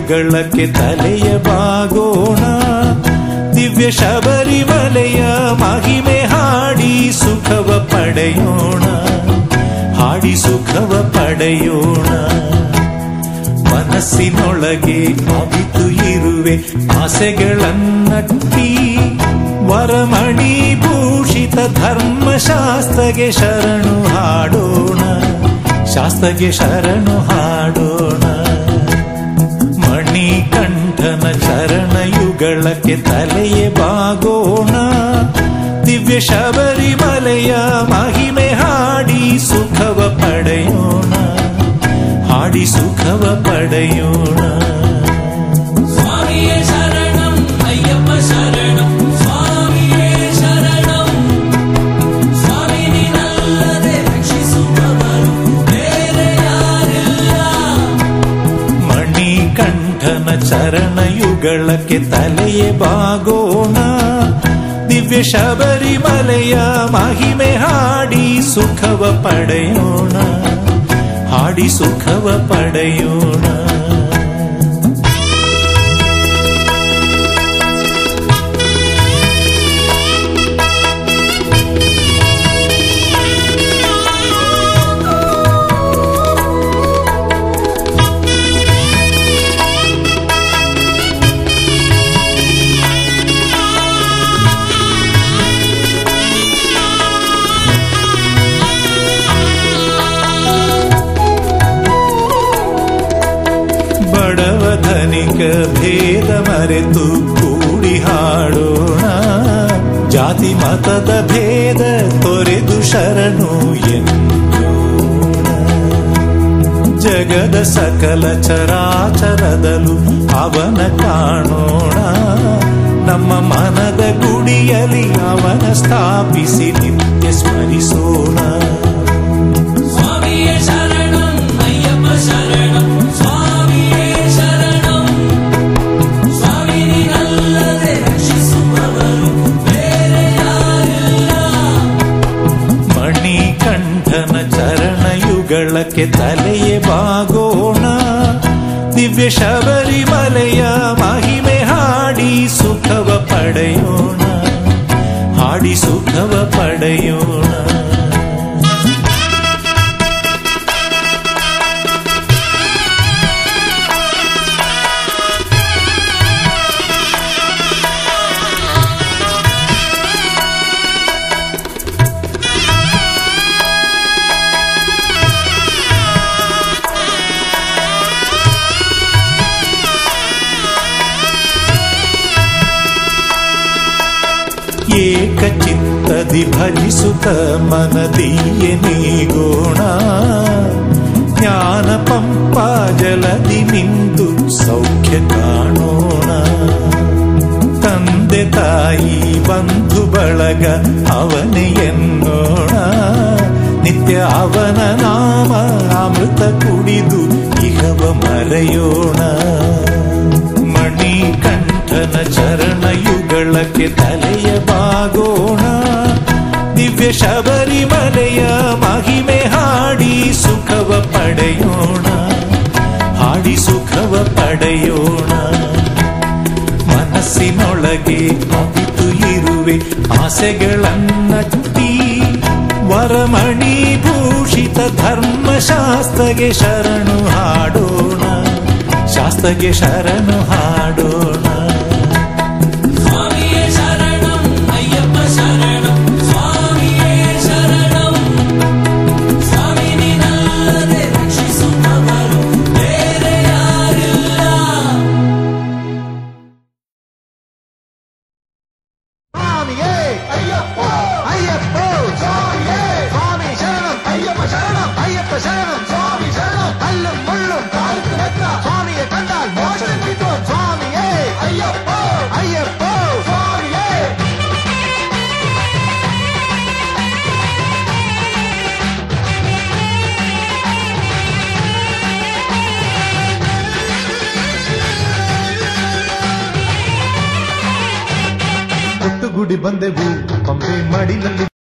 ಯುಗಳಕ್ಕೆ ತಲೆಯ ಬಾಗೋಣ ದಿವ್ಯ ಶಬರಿಮಲೆಯ ಮಹಿಮೆ ಹಾಡಿ ಸುಖವ ಪಡೆಯೋಣ ಹಾಡಿ ಸುಖವ ಪಡೆಯೋಣ ಮನಸ್ಸಿನೊಳಗೆ ಅವಿತು ಇರುವೆ ಆಸೆಗಳನ್ನಟ್ಟಿ ವರಮಣಿ ಭೂಷಿತ ಧರ್ಮಶಾಸ್ತ್ರಗೆ ಶರಣು ಹಾಡೋಣ ಶಾಸ್ತ್ರಗೆ ಶರಣು ಹಾಡೋಣ ಮಣಿಕಂಠನ ಚರಣಯುಗಳಕ್ಕೆ ತಲೆಯ ಬಾಗೋಣ ದಿವ್ಯ ಶಬರಿಮಲೆಯ ಮಹಿಮೆ ಹಾಡಿ ಸುಖವ ಪಡೆಯೋಣ ಹಾಡಿ ಸುಖವ ಪಡೆಯೋಣ ಸ್ವಾಮಿಯೇ ಶರಣಂ ಅಯ್ಯಪ್ಪ ಶರಣಂ ಸ್ವಾಮಿಯೇ ಶರಣಂ ಸ್ವಾಮಿ ನೀನಲ್ಲದೆ ರಕ್ಷಿಸುವವರು ಬೇರೆ ಯಾರಿಲ್ಲ ಮಣಿಕಂಠನ ಚರಣಯುಗಳಕ್ಕೆ ತಲೆಯ ಬಾಗೋಣ ದಿವ್ಯ ಶಬರಿಮಲೆಯ ಮಹಿಮೆ ಹಾಡಿ ಸುಖವ ಪಡೆಯೋಣ ಹಾಡಿ ಸುಖವ ಪಡೆಯೋಣ ಬಡವ ಧನಿಕ ಭೇದ ಮರೆತು ಕೂಡಿ ಹಾಡೋಣ ಜಾತಿ ಮತದ ಭೇದ ತೊರೆದು ಶರಣು ಎನ್ನೋಣ ಜಗದ ಸಕಲ ಚರಾಚರದಲು ಅವನ ಕಾಣೋಣ ನಮ್ಮ ಮನದ ಗುಡಿಯಲ್ಲಿ ಅವನ ಸ್ಥಾಪಿಸಿ ನಿತ್ಯ ಸ್ಮರಿಸೋಣ ಸ್ವಾಮಿಯೇ ಶರಣಂ ಅಯ್ಯಪ್ಪ ಶರಣಂ ಸ್ವಾಮಿಯೇ ಶರಣಂ ಸ್ವಾಮಿ ನೀನಲ್ಲದೆ ರಕ್ಷಿಸುವವರು ಬೇರೆ ಯಾರಿಲ್ಲ ಮಣಿಕಂಠನ ಚರಣಯುಗಳಕ್ಕೆ ತಲೆಯ ಬಾಗೋಣ ದಿವ್ಯ ಶಬರಿಮಲೆಯ ಮಹಿಮೆ ಹಾಡಿ ಸುಖವ ಪಡೆಯೋಣ ಹಾಡಿ ಸುಖವ ಪಡೆಯೋಣ ಏಕಚಿತ್ತದಿ ಭಜಿಸುತ್ತ ಮನದಿಯೆ ನೀಗೋಣ ಜ್ಞಾನ ಪಂಪ ಜಲದಿ ನಿಂದು ಸೌಖ್ಯ ಕಾಣೋಣ ತಂದೆ ತಾಯಿ ಬಂಧು ಬಳಗ ಅವನೇ ಎನ್ನೋಣ ನಿತ್ಯ ಅವನ ನಾಮ ಅಮೃತ ಕುಡಿದು ಇಹವ ಮರೆಯೋಣ ಮಣಿಕಂಠನ ಚರಣಯುಗಳಕ್ಕೆ ತಲೆಯ ಬಾಗೋಣ ದಿವ್ಯ ಶಬರಿಮಲೆಯ ಮಹಿಮೆ ಹಾಡಿ ಸುಖವ ಪಡೆಯೋಣ ಹಾಡಿ ಸುಖವ ಪಡೆಯೋಣ ಮನಸ್ಸಿನೊಳಗೆ ಅವಿತು ಇರುವೆ ಆಸೆಗಳನ್ನಟ್ಟಿ ವರಮಣಿ ಭೂಷಿತ ಧರ್ಮಶಾಸ್ತ್ರಗೆ ಶರಣು ಹಾಡೋಣ ಶಾಸ್ತ್ರಗೆ ಶರಣು ಹಾಡೋಣ ಸ್ವಾಮಿಯೇ ಶರಣಂ ಅಯ್ಯಪ್ಪ ಶರಣಂ ಸ್ವಾಮಿಯೇ ಶರಣಂ ಸ್ವಾಮಿ ನೀನಲ್ಲದೆ ರಕ್ಷಿಸುವವರು ಬೇರೆ ಯಾರಿಲ್ಲ ಸ್ವಾಮಿಯೇ ಅಯ್ಯಪ್ಪ ಅಯ್ಯಪ್ಪ ಸ್ವಾಮಿಯೇ ಸ್ವಾಮಿ ಶರಣಂ ಅಯ್ಯಪ್ಪ ಶರಣಂ ಅಯ್ಯಪ್ಪ ಶರಣಂ ಸ್ವಾಮಿ ಶರಣಂ ಕല്லும் ಮುಳ್ளும் காலுக்கு வெற்ற சுவாமியை கண்டால் மோசம் கிட்டும் சுவாமியே ஐயப்ப ஐயப்ப சுவாமியே ಗುಡಿ ಬಂದೆವು ಪಂಪೆ ಮಡಿಲಲ್ಲಿ